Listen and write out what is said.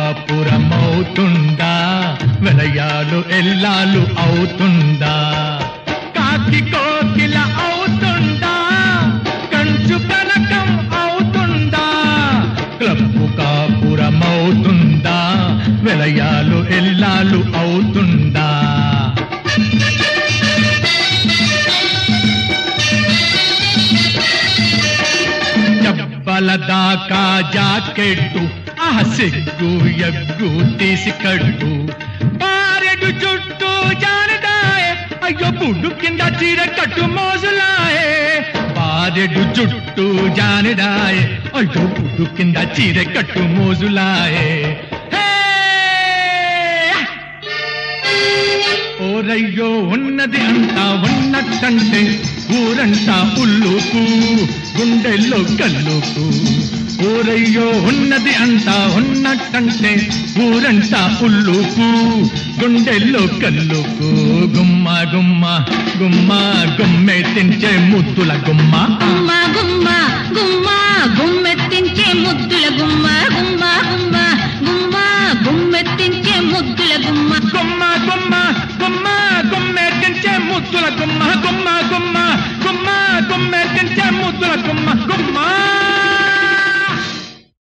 కాపురమవుతుందా విలయాలు ఎల్లాలు అవుతుందా కాకి కోకిల అవుతుందా కంచు కనకం అవుతుందా క్లబ్బు కాపురమవుతుందా విలయాలు ఎల్లాలు అవుతుందా చెప్పల దాకా జాకెట్టు ఆ సిగ్గు ఎగ్గు తీసి కట్టు పారెడు చుట్టూ జానదాయే అయ్యో బుడ్డు కింద చీర కట్టు మోజులాయే పారెడు చుట్టూ జానదాయే అయ్యో బుడ్డు కింద చీర కట్టు మోజులాయే హే! ఓరయ్యో ఉన్నది అంతా ఉన్నట్టంటే ఊరంతా ఉల్లుకు గుండెల్లో కల్లుకు ఓరయ్యో ఉన్నది అంతా ఉన్నట్టంటే ఊరంతా ఉల్లుకు గుండెల్లో కల్లుకు గుమ్మ గుమ్మ గుమ్మ గుమ్మె తించే ముద్దుల గుమ్మ గుమ్మ గుమ్మ గుమ్మ గుమ్మెత్తించే ముద్దుల గుమ్మ గుమ్మ గుమ్మ గుమ్మ గుమ్మెత్తించే ముద్దుల గుమ్మ గుమ్మ గుమ్మ గుమ్మ గుమ్మె తించే ముద్దుల గుమ్మ గుమ్మ